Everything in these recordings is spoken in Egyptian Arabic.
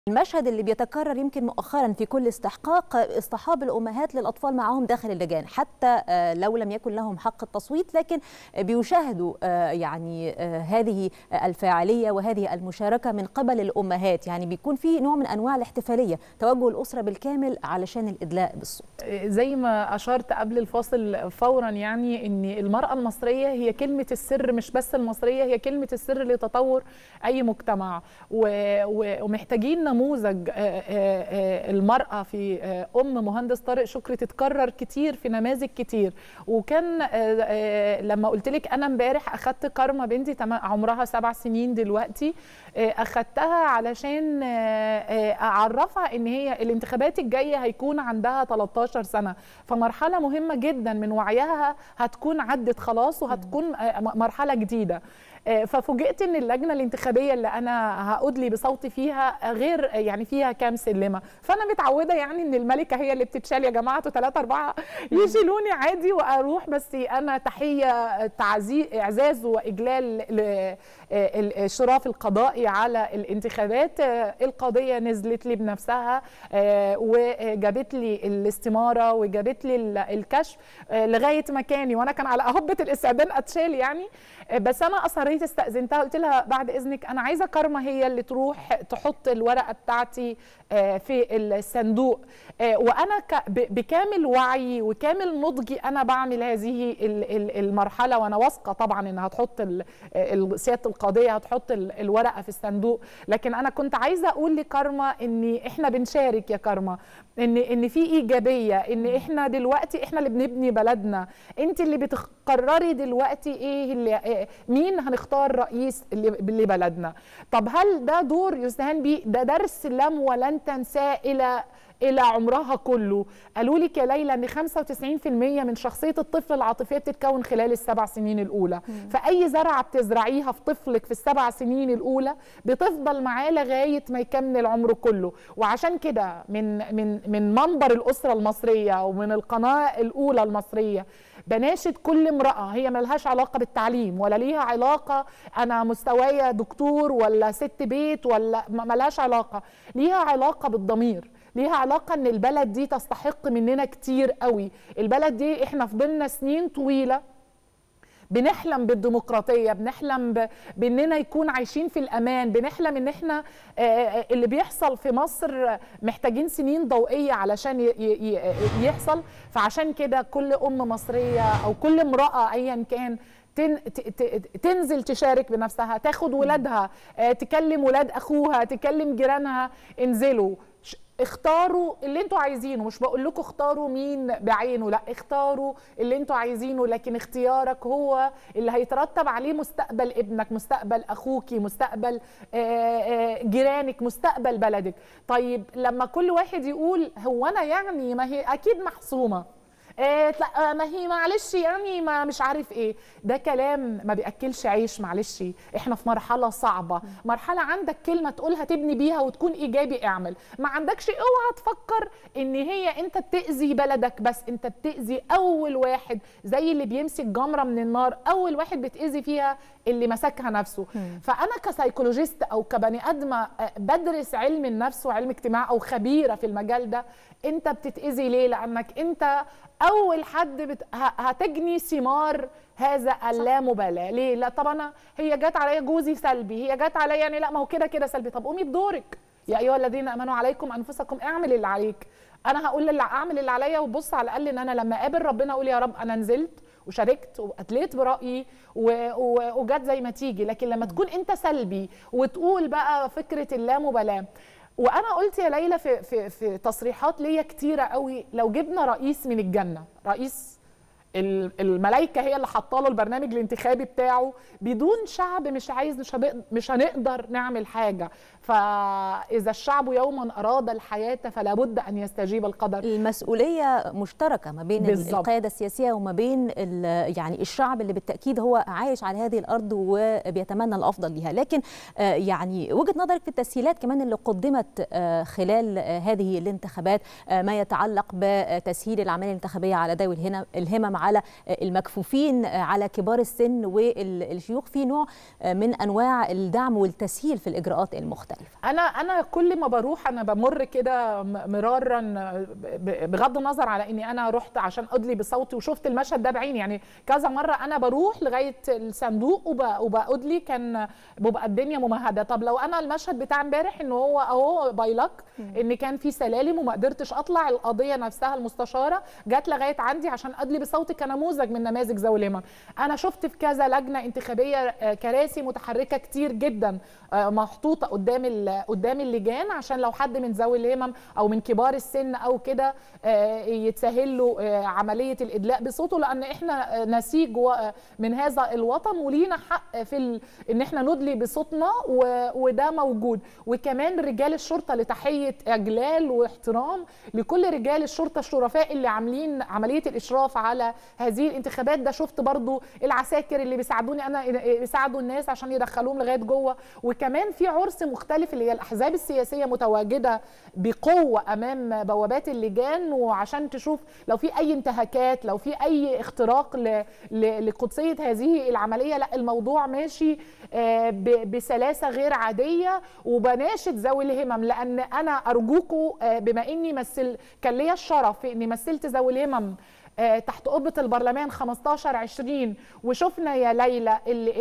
المشهد اللي بيتكرر يمكن مؤخرا في كل استحقاق اصطحاب الامهات للاطفال معهم داخل اللجان حتى لو لم يكن لهم حق التصويت لكن بيشاهدوا يعني هذه الفاعليه وهذه المشاركه من قبل الامهات يعني بيكون في نوع من انواع الاحتفاليه توجه الاسره بالكامل علشان الادلاء بالصوت زي ما اشرت قبل الفاصل فورا يعني ان المراه المصريه هي كلمه السر مش بس المصريه هي كلمه السر لتطور اي مجتمع ومحتاجين نموذج المرأة في أم مهندس طارق شكري تتكرر كتير في نماذج كتير وكان لما قلت لك أنا امبارح أخدت كارما بنتي عمرها سبع سنين دلوقتي أخدتها علشان أعرفها إن هي الانتخابات الجاية هيكون عندها 13 سنة فمرحلة مهمة جدا من وعيها هتكون عدت خلاص وهتكون مرحلة جديدة ففوجئت ان اللجنه الانتخابيه اللي انا هادلي بصوتي فيها غير يعني فيها كام سلمه فانا متعوده يعني ان الملكه هي اللي بتتشال يا جماعه ثلاثه اربعه يشيلوني عادي واروح بس انا تحيه تعزيز اعزاز واجلال الاشراف القضائي على الانتخابات القضيه نزلت لي بنفسها وجابت لي الاستماره وجابت لي الكشف لغايه مكاني وانا كان على اهبه الاستعداد اتشال يعني بس انا اصريت استاذنتها قلت لها بعد اذنك انا عايزه كارما هي اللي تروح تحط الورقه بتاعتي في الصندوق وانا بكامل وعي وكامل نضجي انا بعمل هذه المرحله وانا واثقه طبعا انها تحط سياده القضيه هتحط الورقه في الصندوق لكن انا كنت عايزه اقول لكارما ان احنا بنشارك يا كارما ان ان في ايجابيه ان احنا دلوقتي احنا اللي بنبني بلدنا انت اللي بتقرري دلوقتي ايه اللي مين هنختار رئيس لبلدنا طب هل ده دور يستهان بيه ده درس لم ولن تنساه الى الى عمرها كله قالوا لك يا ليلى ان 95% من شخصيه الطفل العاطفيه بتتكون خلال السبع سنين الاولى مم. فاي زرعه بتزرعيها في طفلك في السبع سنين الاولى بتفضل معاه لغايه ما يكمل عمره كله وعشان كده من من من منبر الاسره المصريه ومن القناه الاولى المصريه بناشد كل امرأة هي ملهاش علاقة بالتعليم ولا ليها علاقة أنا مستوايا دكتور ولا ست بيت ولا ملهاش علاقة ليها علاقة بالضمير ليها علاقة ان البلد دي تستحق مننا كتير قوي البلد دي احنا فضلنا سنين طويلة بنحلم بالديمقراطية بنحلم ب... باننا يكون عايشين في الامان بنحلم ان احنا اللي بيحصل في مصر محتاجين سنين ضوئية علشان ي... ي... يحصل فعشان كده كل ام مصرية او كل امرأة ايا كان تن... تنزل تشارك بنفسها تاخد ولادها تكلم ولاد اخوها تكلم جيرانها انزلوا اختاروا اللي انتوا عايزينه مش بقول لكم اختاروا مين بعينه لا اختاروا اللي انتوا عايزينه لكن اختيارك هو اللي هيترتب عليه مستقبل ابنك مستقبل اخوكي مستقبل جيرانك مستقبل بلدك طيب لما كل واحد يقول هو انا يعني ما هي اكيد محسومه إيه ما هي معلش يعني ما مش عارف ايه ده كلام ما بياكلش عيش معلش احنا في مرحله صعبه مرحله عندك كلمه تقولها تبني بيها وتكون ايجابي اعمل ما عندكش اوعى تفكر ان هي انت بتاذي بلدك بس انت بتاذي اول واحد زي اللي بيمسك جمره من النار اول واحد بتاذي فيها اللي مسكها نفسه م. فانا كسايكولوجيست او كبني ادمه بدرس علم النفس وعلم اجتماع او خبيره في المجال ده انت بتتاذي ليه لانك انت اول حد بت... هتجني ثمار هذا اللامبالاه ليه لا طب انا هي جت عليا جوزي سلبي هي جت عليا يعني لا ما هو كده كده سلبي طب قومي بدورك يا ايها الذين امنوا عليكم انفسكم اعمل اللي عليك انا هقول اللي اعمل اللي عليا وبص على الاقل ان انا لما اقابل ربنا اقول يا رب انا نزلت وشاركت واتليت برايي وجت زي ما تيجي لكن لما تكون انت سلبي وتقول بقى فكره اللامبالاه وانا قلت يا ليلى في في في تصريحات ليا كتيره قوي لو جبنا رئيس من الجنه رئيس الملائكه هي اللي حاطه له البرنامج الانتخابي بتاعه بدون شعب مش عايز مش, مش هنقدر نعمل حاجه فاذا الشعب يوما اراد الحياه فلا بد ان يستجيب القدر المسؤوليه مشتركه ما بين بالزبط. القياده السياسيه وما بين يعني الشعب اللي بالتاكيد هو عايش على هذه الارض وبيتمنى الافضل لها لكن يعني وجهه نظرك في التسهيلات كمان اللي قدمت خلال هذه الانتخابات ما يتعلق بتسهيل العمليه الانتخابيه على ذوي الهمم على المكفوفين على كبار السن والشيوخ في نوع من انواع الدعم والتسهيل في الاجراءات المختلفه مختلفه انا انا كل ما بروح انا بمر كده مرارا بغض النظر على اني انا رحت عشان ادلي بصوتي وشفت المشهد ده بعيني يعني كذا مره انا بروح لغايه الصندوق وبادلي كان بيبقى الدنيا ممهده طب لو انا المشهد بتاع امبارح ان هو اهو بايلك ان كان في سلالم وما قدرتش اطلع القضيه نفسها المستشاره جت لغايه عندي عشان ادلي بصوتي كنموذج من نماذج ذوي الهمم انا شفت في كذا لجنه انتخابيه كراسي متحركه كتير جدا محطوطه قدام قدام اللجان عشان لو حد من ذوي الهمم او من كبار السن او كده يتسهل له عمليه الادلاء بصوته لان احنا نسيج من هذا الوطن ولينا حق في ال... ان احنا ندلي بصوتنا و... وده موجود وكمان رجال الشرطه لتحيه اجلال واحترام لكل رجال الشرطه الشرفاء اللي عاملين عمليه الاشراف على هذه الانتخابات ده شفت برضو العساكر اللي بيساعدوني انا بيساعدوا الناس عشان يدخلوهم لغايه جوه وكمان في عرس مختلف اللي هي الاحزاب السياسيه متواجده بقوه امام بوابات اللجان وعشان تشوف لو في اي انتهاكات لو في اي اختراق ل... ل... لقدسيه هذه العمليه لا الموضوع ماشي ب... بسلاسه غير عاديه وبناشد ذوي الهمم لان انا ارجوكم بما اني مثل كان ليا الشرف في اني مثلت ذوي الهمم تحت قبة البرلمان 15 20 وشفنا يا ليلى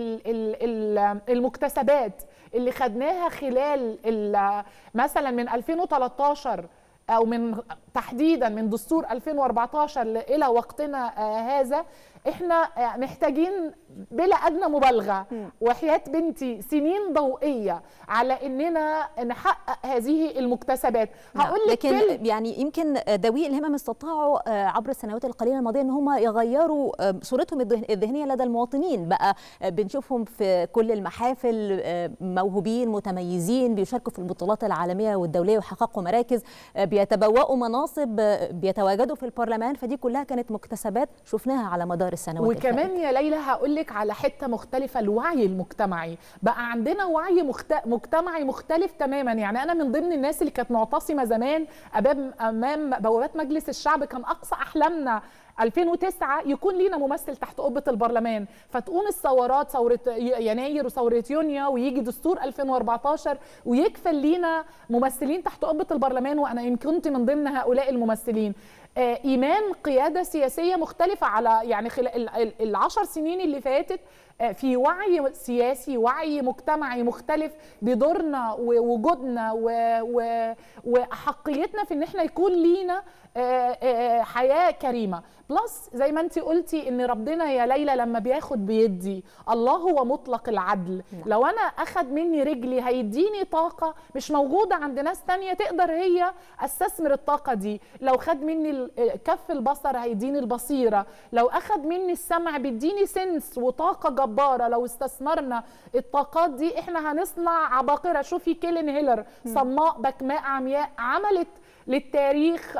المكتسبات اللي خدناها خلال مثلا من 2013 او من تحديدا من دستور 2014 الى وقتنا هذا احنا محتاجين بلا ادنى مبالغه وحياه بنتي سنين ضوئيه على اننا نحقق هذه المكتسبات هقول لك لكن كل... يعني يمكن ذوي الهمم استطاعوا عبر السنوات القليله الماضيه ان هم يغيروا صورتهم الذهنيه لدى المواطنين بقى بنشوفهم في كل المحافل موهوبين متميزين بيشاركوا في البطولات العالميه والدوليه ويحققوا مراكز بيتبوأوا مناصب بيتواجدوا في البرلمان فدي كلها كانت مكتسبات شفناها على مدار السنوات وكمان الفائدة. يا ليلى هقول لك على حته مختلفه الوعي المجتمعي بقى عندنا وعي مخت... مجتمعي مختلف تماما يعني انا من ضمن الناس اللي كانت معتصمه زمان امام امام بوابات مجلس الشعب كان اقصى احلامنا 2009 يكون لينا ممثل تحت قبه البرلمان فتقوم الثورات ثوره يناير وثوره يونيو ويجي دستور 2014 ويكفل لينا ممثلين تحت قبه البرلمان وانا ان كنت من ضمن هؤلاء الممثلين ايمان قياده سياسيه مختلفه على يعني خلال العشر سنين اللي فاتت في وعي سياسي وعي مجتمعي مختلف بدورنا ووجودنا واحقيتنا في ان احنا يكون لينا حياه كريمه بلس زي ما انت قلتي ان ربنا يا ليلى لما بياخد بيدي الله هو مطلق العدل نعم. لو انا اخد مني رجلي هيديني طاقه مش موجوده عند ناس تانية تقدر هي استثمر الطاقه دي لو خد مني كف البصر هيديني البصيره لو اخد مني السمع بيديني سنس وطاقه جباره لو استثمرنا الطاقات دي احنا هنصنع عباقره شوفي كيلين هيلر صماء بكماء عمياء عملت للتاريخ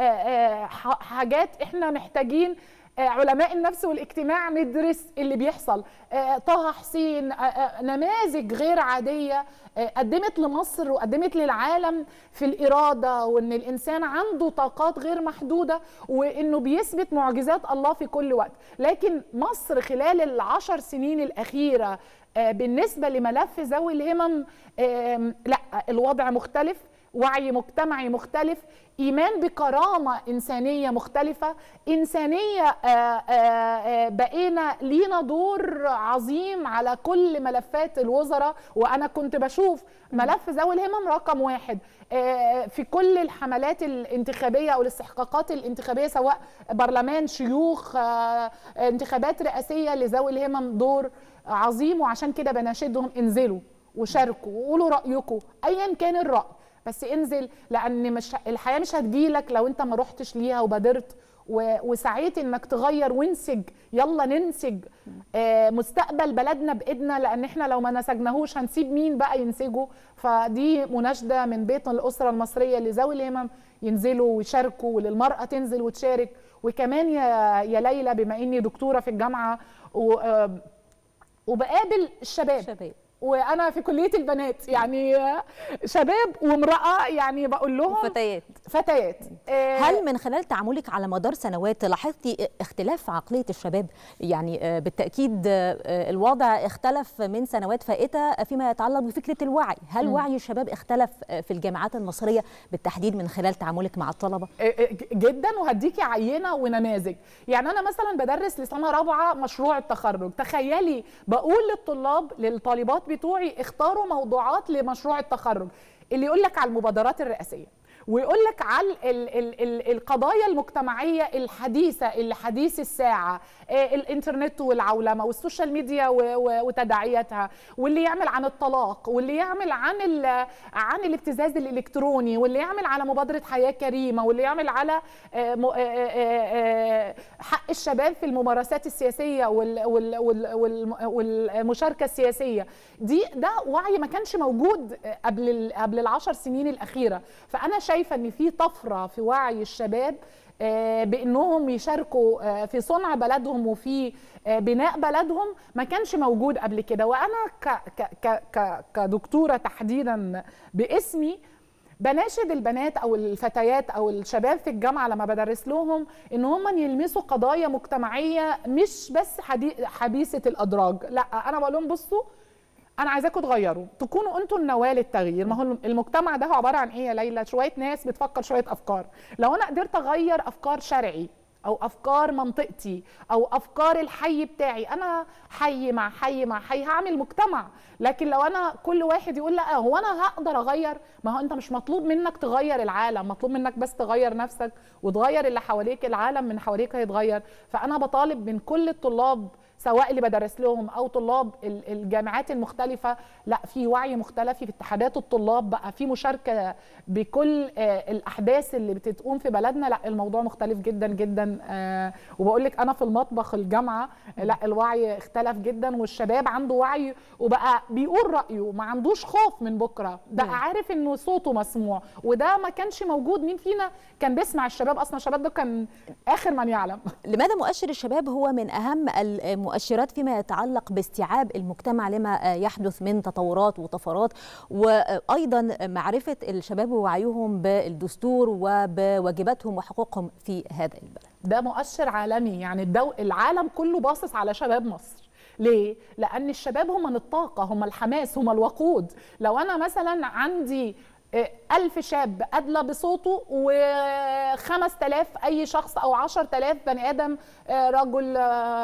حاجات احنا محتاجين علماء النفس والاجتماع ندرس اللي بيحصل طه حسين نماذج غير عادية قدمت لمصر وقدمت للعالم في الإرادة وإن الإنسان عنده طاقات غير محدودة وإنه بيثبت معجزات الله في كل وقت لكن مصر خلال العشر سنين الأخيرة بالنسبة لملف ذوي الهمم لا الوضع مختلف وعي مجتمعي مختلف ايمان بكرامه انسانيه مختلفه انسانيه آآ آآ بقينا لينا دور عظيم على كل ملفات الوزراء وانا كنت بشوف ملف ذوي الهمم رقم واحد في كل الحملات الانتخابيه او الاستحقاقات الانتخابيه سواء برلمان شيوخ انتخابات رئاسيه لذوي الهمم دور عظيم وعشان كده بناشدهم انزلوا وشاركوا وقولوا رايكم ايا كان الراي بس انزل لان مش الحياه مش هتجيلك لو انت ما رحتش ليها وبادرت وسعيت انك تغير وانسج يلا ننسج آه مستقبل بلدنا بايدنا لان احنا لو ما نسجناهوش هنسيب مين بقى ينسجه فدي مناشده من بيت الاسره المصريه لذوي الهمم ينزلوا ويشاركوا وللمراه تنزل وتشارك وكمان يا يا ليلى بما اني دكتوره في الجامعه و وبقابل الشباب شباب وانا في كليه البنات يعني شباب وامراه يعني بقول لهم فتيات فتيات هل من خلال تعاملك على مدار سنوات لاحظتي اختلاف في عقليه الشباب يعني بالتاكيد الوضع اختلف من سنوات فائته فيما يتعلق بفكره الوعي هل م. وعي الشباب اختلف في الجامعات المصريه بالتحديد من خلال تعاملك مع الطلبه جدا وهديكي عينه ونماذج يعني انا مثلا بدرس لسنه رابعه مشروع التخرج تخيلي بقول للطلاب للطالبات بتوعي اختاروا موضوعات لمشروع التخرج اللي يقول لك على المبادرات الرئاسيه ويقول لك على ال ال ال القضايا المجتمعيه الحديثه اللي حديث الساعه الانترنت والعولمه والسوشيال ميديا وتداعياتها واللي يعمل عن الطلاق واللي يعمل عن عن الابتزاز الالكتروني واللي يعمل على مبادره حياه كريمه واللي يعمل على حق الشباب في الممارسات السياسيه والمشاركه السياسيه دي ده وعي ما كانش موجود قبل قبل العشر سنين الاخيره فانا شايفه ان في طفره في وعي الشباب بانهم يشاركوا في صنع بلدهم وفي بناء بلدهم ما كانش موجود قبل كده وانا كدكتوره تحديدا باسمي بناشد البنات او الفتيات او الشباب في الجامعه لما بدرس لهم ان هم يلمسوا قضايا مجتمعيه مش بس حبيسه الادراج لا انا بقول لهم بصوا انا عايزاكم تغيروا تكونوا انتوا النواه للتغيير ما هو المجتمع ده هو عباره عن ايه يا ليلى شويه ناس بتفكر شويه افكار لو انا قدرت اغير افكار شرعي او افكار منطقتي او افكار الحي بتاعي انا حي مع حي مع حي هعمل مجتمع لكن لو انا كل واحد يقول لا هو انا هقدر اغير ما هو انت مش مطلوب منك تغير العالم مطلوب منك بس تغير نفسك وتغير اللي حواليك العالم من حواليك هيتغير فانا بطالب من كل الطلاب سواء اللي بدرس لهم او طلاب الجامعات المختلفه لا في وعي مختلف في اتحادات الطلاب بقى في مشاركه بكل الاحداث اللي بتقوم في بلدنا لا الموضوع مختلف جدا جدا وبقول لك انا في المطبخ الجامعه لا الوعي اختلف جدا والشباب عنده وعي وبقى بيقول رايه ما عندوش خوف من بكره بقى عارف انه صوته مسموع وده ما كانش موجود مين فينا كان بيسمع الشباب اصلا الشباب ده كان اخر من يعلم لماذا مؤشر الشباب هو من اهم مؤشرات فيما يتعلق باستيعاب المجتمع لما يحدث من تطورات وطفرات وايضا معرفه الشباب ووعيهم بالدستور وبواجباتهم وحقوقهم في هذا البلد. ده مؤشر عالمي يعني الدو... العالم كله باصص على شباب مصر. ليه؟ لأن الشباب هم الطاقة هم الحماس هم الوقود لو أنا مثلا عندي ألف شاب أدلى بصوته وخمس تلاف أي شخص أو عشر تلاف بني آدم رجل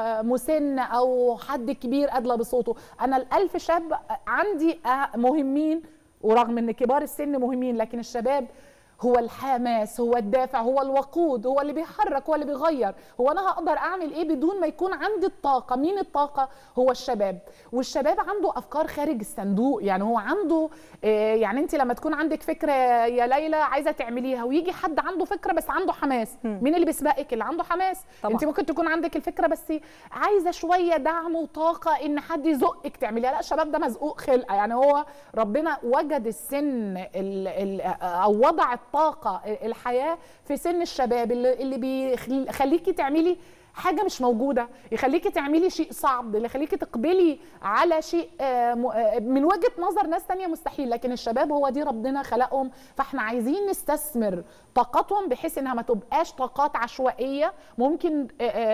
مسن أو حد كبير أدلى بصوته أنا الألف شاب عندي مهمين ورغم أن كبار السن مهمين لكن الشباب هو الحماس هو الدافع هو الوقود هو اللي بيحرك هو اللي بيغير هو انا هقدر اعمل ايه بدون ما يكون عندي الطاقه مين الطاقه هو الشباب والشباب عنده افكار خارج الصندوق يعني هو عنده إيه يعني انت لما تكون عندك فكره يا ليلى عايزه تعمليها ويجي حد عنده فكره بس عنده حماس م. مين اللي بيسبقك اللي عنده حماس طبعا. انت ممكن تكون عندك الفكره بس عايزه شويه دعم وطاقه ان حد يزقك تعمليها لا الشباب ده مزقوق خلقه يعني هو ربنا وجد السن ال ال او وضع الطاقه الحياه في سن الشباب اللي, اللي بيخليكي تعملي حاجه مش موجوده يخليكي تعملي شيء صعب اللي يخليكي تقبلي على شيء من وجهه نظر ناس تانية مستحيل لكن الشباب هو دي ربنا خلقهم فاحنا عايزين نستثمر طاقتهم بحيث انها ما تبقاش طاقات عشوائيه ممكن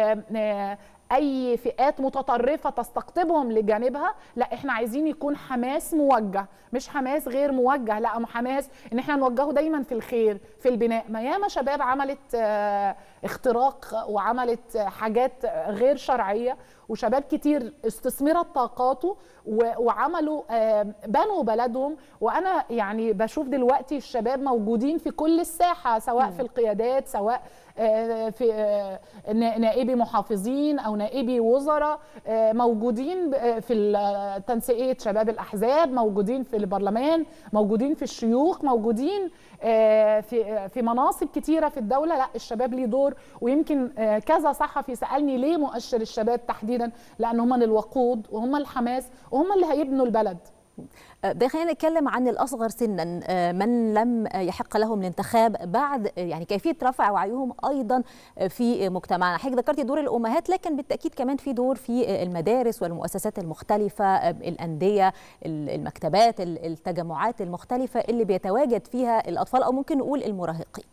اي فئات متطرفه تستقطبهم لجانبها لا احنا عايزين يكون حماس موجه مش حماس غير موجه لا حماس ان احنا نوجهه دايما في الخير في البناء ما ياما شباب عملت اختراق وعملت حاجات غير شرعيه وشباب كتير استثمرت طاقاته وعملوا بنوا بلدهم وانا يعني بشوف دلوقتي الشباب موجودين في كل الساحه سواء في القيادات سواء في نائبي محافظين او نائبي وزراء موجودين في تنسيقيه شباب الاحزاب موجودين في البرلمان موجودين في الشيوخ موجودين في في مناصب كتيره في الدوله لا الشباب ليه دور ويمكن كذا صحفي سالني ليه مؤشر الشباب تحديدا لان هم الوقود وهم الحماس وهم اللي هيبنوا البلد ده خلينا نتكلم عن الاصغر سنا من لم يحق لهم الانتخاب بعد يعني كيفيه رفع وعيهم ايضا في مجتمعنا حضرتك ذكرتي دور الامهات لكن بالتاكيد كمان في دور في المدارس والمؤسسات المختلفه الانديه المكتبات التجمعات المختلفه اللي بيتواجد فيها الاطفال او ممكن نقول المراهقين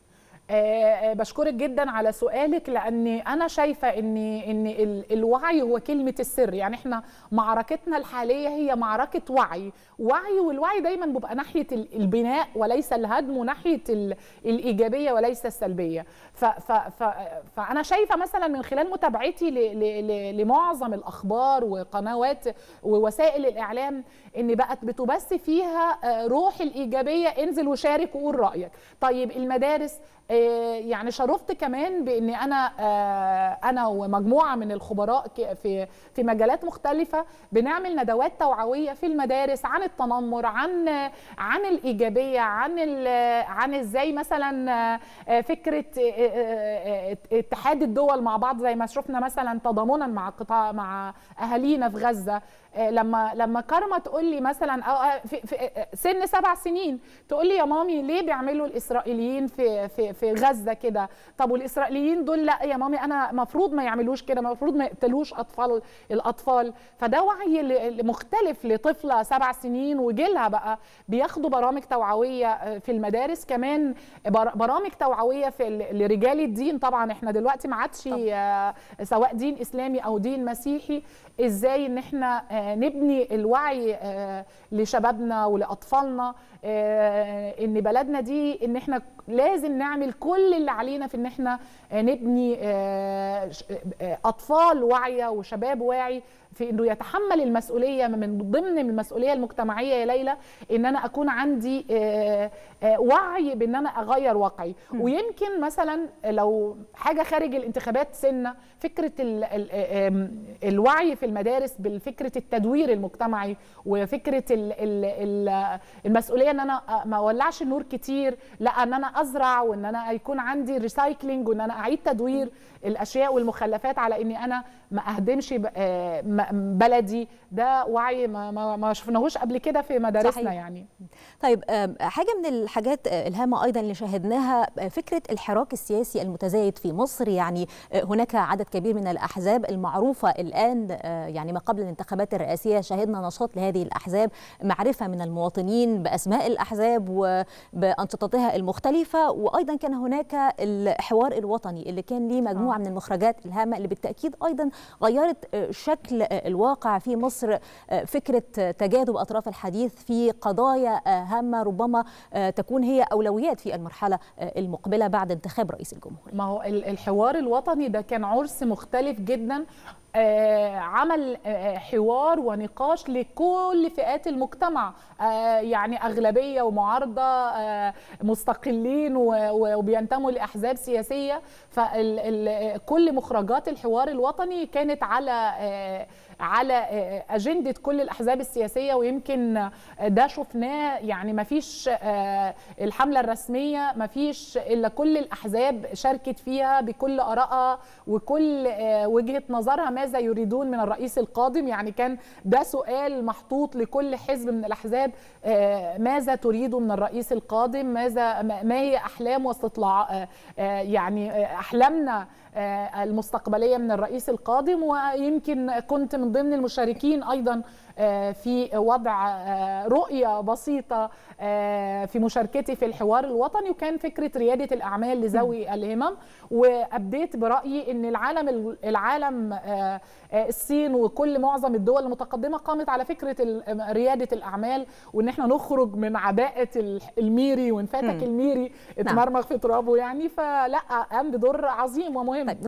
بشكرك جدا على سؤالك لان انا شايفه ان ان الوعي هو كلمه السر يعني احنا معركتنا الحاليه هي معركه وعي وعي والوعي دايما بيبقى ناحيه البناء وليس الهدم وناحيه الايجابيه وليس السلبيه ف ف ف فانا شايفه مثلا من خلال متابعتي لمعظم الاخبار وقنوات ووسائل الاعلام ان بقت بتبث فيها روح الايجابيه انزل وشارك وقول رايك طيب المدارس يعني شرفت كمان بان انا انا ومجموعه من الخبراء في في مجالات مختلفه بنعمل ندوات توعويه في المدارس عن التنمر عن عن الايجابيه عن عن ازاي مثلا فكره اتحاد الدول مع بعض زي ما شفنا مثلا تضامنا مع قطاع مع اهالينا في غزه لما لما كارما تقول لي مثلا أو في, في سن سبع سنين تقول لي يا مامي ليه بيعملوا الاسرائيليين في في في غزه كده طب والاسرائيليين دول لا يا مامي انا المفروض ما يعملوش كده المفروض ما يقتلوش اطفال الاطفال فده وعي مختلف لطفله سبع سنين وجيلها بقى بياخدوا برامج توعويه في المدارس كمان برامج توعويه في لرجال الدين طبعا احنا دلوقتي ما عادش سواء دين اسلامي او دين مسيحي ازاي ان احنا نبني الوعي لشبابنا ولاطفالنا ان بلدنا دي ان احنا لازم نعمل كل اللي علينا في ان احنا نبني اطفال واعيه وشباب واعي في انه يتحمل المسؤوليه من ضمن المسؤوليه المجتمعيه يا ليلى ان انا اكون عندي وعي بان انا اغير واقعي ويمكن مثلا لو حاجه خارج الانتخابات سنه فكره ال ال الوعي في المدارس بالفكره التدوير المجتمعي وفكره ال ال المسؤوليه ان انا ما اولعش النور كتير لا ان انا ازرع وان انا يكون عندي ريسايكلينج وان انا اعيد تدوير الاشياء والمخلفات على اني انا ما اهدمش بلدي ده وعي ما, ما, ما شفناهوش قبل كده في مدارسنا صحيح. يعني طيب حاجه من الحاجات الهامه ايضا اللي شاهدناها فكره الحراك السياسي المتزايد في مصر يعني هناك عدد كبير من الاحزاب المعروفه الان يعني ما قبل الانتخابات الرئاسيه شهدنا نشاط لهذه الاحزاب معرفه من المواطنين باسماء الاحزاب وبانشطتها المختلفه وايضا كان هناك الحوار الوطني اللي كان ليه مجموعه من المخرجات الهامه اللي بالتاكيد ايضا غيرت شكل الواقع في مصر فكره تجاذب اطراف الحديث في قضايا هامه ربما تكون هي اولويات في المرحله المقبله بعد انتخاب رئيس الجمهوريه. ما هو الحوار الوطني ده كان عرس مختلف جدا آه عمل آه حوار ونقاش لكل فئات المجتمع آه يعني أغلبية ومعارضة مستقلين وبينتموا لأحزاب سياسية فكل مخرجات الحوار الوطني كانت على على أجندة كل الأحزاب السياسية ويمكن ده شفناه يعني ما فيش الحملة الرسمية ما فيش إلا كل الأحزاب شاركت فيها بكل آرائها وكل وجهة نظرها ماذا يريدون من الرئيس القادم يعني كان ده سؤال محطوط لكل حزب من الأحزاب ماذا تريد من الرئيس القادم ماذا ما هي أحلام واستطلاع يعني أحلامنا المستقبليه من الرئيس القادم ويمكن كنت من ضمن المشاركين ايضا في وضع رؤيه بسيطه في مشاركتي في الحوار الوطني وكان فكره رياده الاعمال لذوي الهمم وابديت برايي ان العالم العالم الصين وكل معظم الدول المتقدمه قامت على فكره رياده الاعمال وان احنا نخرج من عباءه الميري ونفاتك الميري اتمرمغ في ترابه يعني فلا قام بدور عظيم ومهم